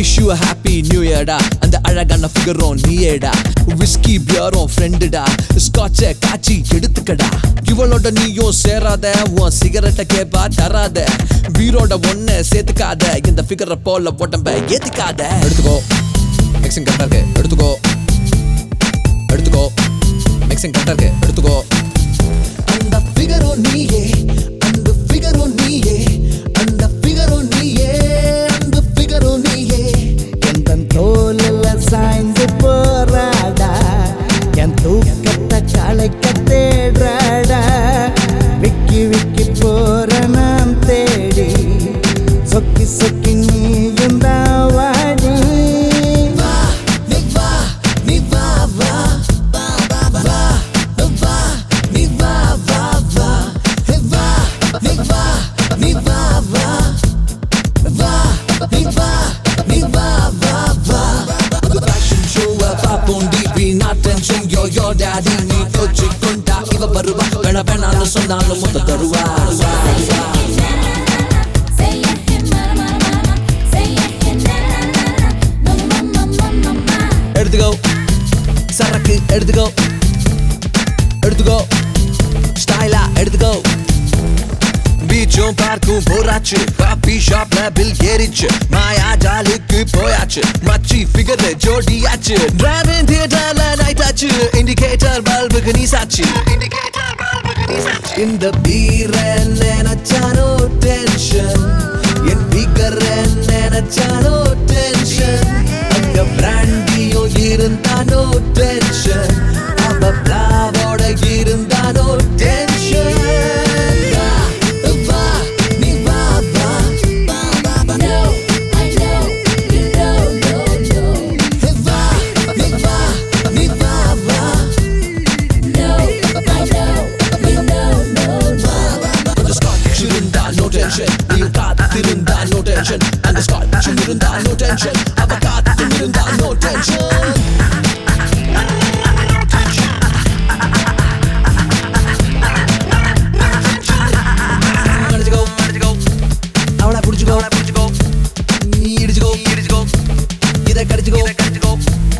Wish you happy new இயர்டா அந்த அழகான ஃபிகரும் நீயேடா விஸ்கி பியரும் ஃப்ரெண்டுடா ஸ்காட்ச காய்ச்சி எடுத்துக்கடா இவளோட நீயும் சேராத உன் சிகரெட்டை கேப்பா தராத வீரோட ஒன்ன சேர்த்துக்காத இந்த ஃபிகரை போல உடம்ப ஏத்திக்காத எடுத்துக்கோ மிக்சிங் கரெக்டா இருக்கு எடுத்துக்கோ எடுத்துக்கோ மிக்சிங் கரெக்டா இருக்கு எடுத்துக்கோ அந்த ஃபிகரோ நீயே அந்த ஃபிகரோ நீயே அந்த ஃபிகரோ நீயே அந்த ஃபிகரோ நீயே எந்த தோலில் சாய்ந்து போறாடா என் தூக்கத்தை களைக்க தேடுறாடா விக்கி விக்கி போற நான் தேடி சொக்கி சொக்கி நீயும் தான் வாடி வா நீ வா நீ வா வா வா வா வா நீ வா வா வா ஹே வா நீ வா நீ வா வா வா நீ வா நீ வா வா வா The fashion show பாப்போம் டிபி not tension yo yo daddy நீ கோச்சு கொண்டா இவ வருவா வேணா வேணான்னு சொன்னாலும் மொத்த தருவா Say it, hit mama, mama. Say it, hit na na na na. Mama, mama, mama. எடுத்துக்கோ சரக்கு எடுத்துக்கோ எடுத்துக்கோ ஸ்டைலா எடுத்துக்கோ பீச்சும் பார்க்கும் போராச்சு காபி ஷாப்ல பில் ஏறிச்சு மாயா ஜாலுக்கு போயாச்சு மச்சி ஃபிகர் ஜோடியாச்சு டிரைவிங் தியேட்டர்ல நைட் ஆச்சு இண்டிகேட்டர் பல்புக்கு நீ சாச்சு இந்த பீர நினைச்சானோ டென்ஷன் என் பிகர் நினைச்சானோ டென்ஷன் அங்க பிராண்டியோ இருந்தானோ டென்ஷன் அவ பிளாவோட இருந்தானோ டென்ஷன் வா நீ வா வா No, I know, you know, no, no. வா நீ வா நீ வா வா No, I know, you know, no, no. அந்த ஸ்காட்ச் இருந்தா நோ டென்ஷன் நீ காத்திருந்தா நோ டென்ஷன் அந்த ஸ்காட்ச் இருந்தா நோ டென்ஷன் அவ காத்திருந்தா நோ டென்ஷன் அடிச்சுக்கோ அடிச்சுக்கோ அவளை பிடிச்சுக்கோ அவளை பிடிச்சுக்கோ நீ இடிச்சுக்கோ இடிச்சுக்கோ இதை கடிச்சுக்கோ கடிச்சுக்கோ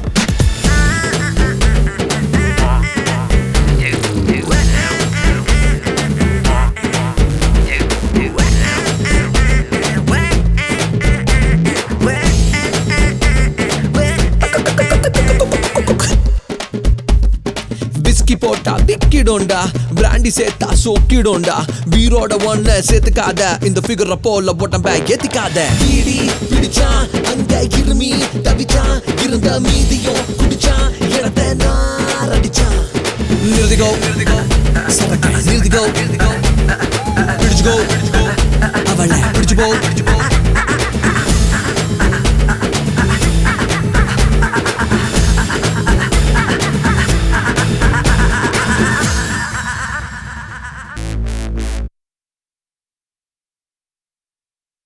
விஸ்கி போட்டா விக்கிடும்டா பிராண்டி சேர்த்தா சொக்கிடும்டா வீரோட ஒன்ன சேர்த்துக்காத இந்த ஃபிகரை போல உடம்ப ஏத்திக்காத பீடி பிடிச்சான் அங்க இருமி தவிச்சான் இருந்த மீதியும் குடிச்சான் இடத்த நார் அடிச்சான் நிறுத்திக்கோ நிறுத்திக்கோ சரக்கு நிறுத்திக்கோ பிடிச்சுக்கோ அவளை பிடிச்சு போ